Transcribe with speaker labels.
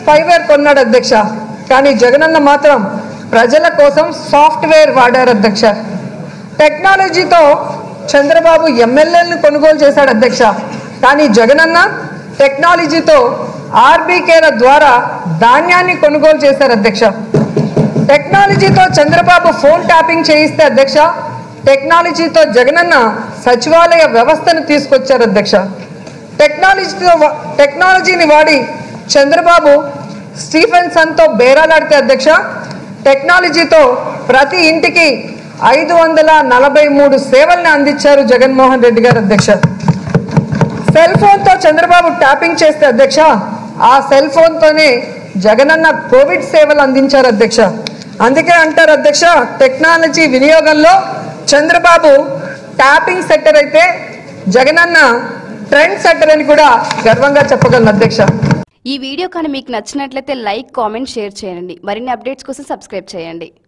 Speaker 1: spyware కొన్నాడు అధ్యక్ష కానీ జగనన్న మాత్రం ప్రజల కోసం సాఫ్ట్వేర్ వాడారు అధ్యక్ష టెక్నాలజీతో చంద్రబాబు ఎమ్మెల్యేలను కొనుగోలు చేశాడు అధ్యక్ష కానీ జగనన్న టెక్నాలజీతో ఆర్బీకేల ద్వారా ధాన్యాన్ని కొనుగోలు చేశారు అధ్యక్ష టెక్నాలజీతో చంద్రబాబు ఫోన్ ట్యాపింగ్ చేయిస్తే అధ్యక్ష టెక్నాలజీతో జగనన్న సచివాలయ వ్యవస్థను తీసుకొచ్చారు అధ్యక్ష టెక్నాలజీతో వా- టెక్నాలజీని వాడి చంద్రబాబు స్టీఫెన్సన్తో బేరాలాడితే అధ్యక్ష టెక్నాలజీతో ప్రతి ఇంటికి ఐదు వందల నలభై మూడు సేవల్ని అందించారు జగన్మోహన్ రెడ్డి గారు అధ్యక్ష సెల్ ఫోన్తో చంద్రబాబు ట్యాపింగ్ చేస్తే అధ్యక్ష ఆ సెల్ ఫోన్తోనే జగనన్న కోవిడ్ సేవలు అందించారు అధ్యక్ష అందుకే అంటారు అధ్యక్ష టెక్నాలజీ వినియోగంలో చంద్రబాబు ట్యాపింగ్ సెక్టర్ అయితే జగనన్న ట్రెండ్ సెక్టర్ అని కూడా గర్వంగా చెప్పగలను అధ్యక్ష
Speaker 2: ఈ వీడియో కానీ మీకు నచ్చినట్లయితే లైక్ కామెంట్ షేర్ చేయండి మరిన్ని అప్డేట్స్ కోసం సబ్స్క్రైబ్ చేయండి